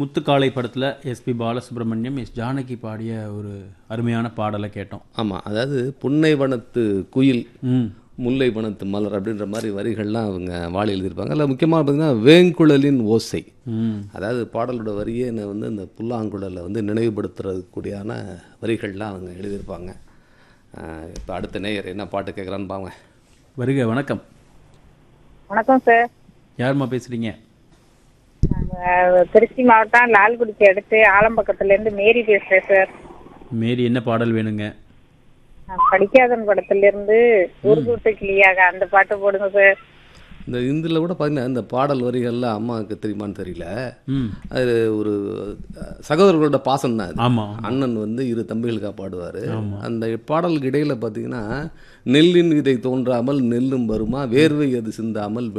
முத்துக்காளை படத்தில் SP Balasubramaniam S Janaki பாடிய ஒரு அருமையான பாடலை கேட்டோம் ஆமாம் அதாவது புன்னை வனத்து குயில் ம் முல்லை வனத்து மலர் அப்படின்ற மாதிரி வரிகள்லாம் அவங்க வாழி எழுதியிருப்பாங்க அதில் முக்கியமாக பார்த்தீங்கன்னா வேங்குழலின் ஓசை ம் அதாவது பாடலோட வரியே என்னை வந்து இந்த புல்லாங்குழலை வந்து நினைவுபடுத்துறதுக்கூடியான வரிகள்லாம் அவங்க எழுதியிருப்பாங்க இப்போ அடுத்த நேயர் என்ன பாட்டு கேட்குறான்னு பாங்க வருக வணக்கம் வணக்கம் சார் யாரும்மா பேசுகிறீங்க நாங்க திருச்சி மாவட்டம் லால்குடிக்கு அடுத்து ஆலம்பக்கத்துல இருந்து மேரி பேசுறேன் சார் மேரி என்ன பாடல் வேணுங்க நான் படிக்காதன் படத்துல இருந்து உருகுட்டு கிளியாக அந்த பாட்டு போடுங்க சார் இந்த இதில் கூட பார்த்தீங்கன்னா இந்த பாடல் வரிகள்லாம் அம்மாவுக்கு தெரியுமான்னு தெரியல ம் அது ஒரு அஹ், சகோதரர்களோட பாசம் தான் அது ஆமாம் அண்ணன் வந்து இரு தம்பிகளுக்காக பாடுவார் அந்த பாடலுக்கு இடையில பார்த்தீங்கன்னா நெல்லின் விதை தோன்றாமல் நெல்லும் வருமா வேர்வை அது சிந்தாமல்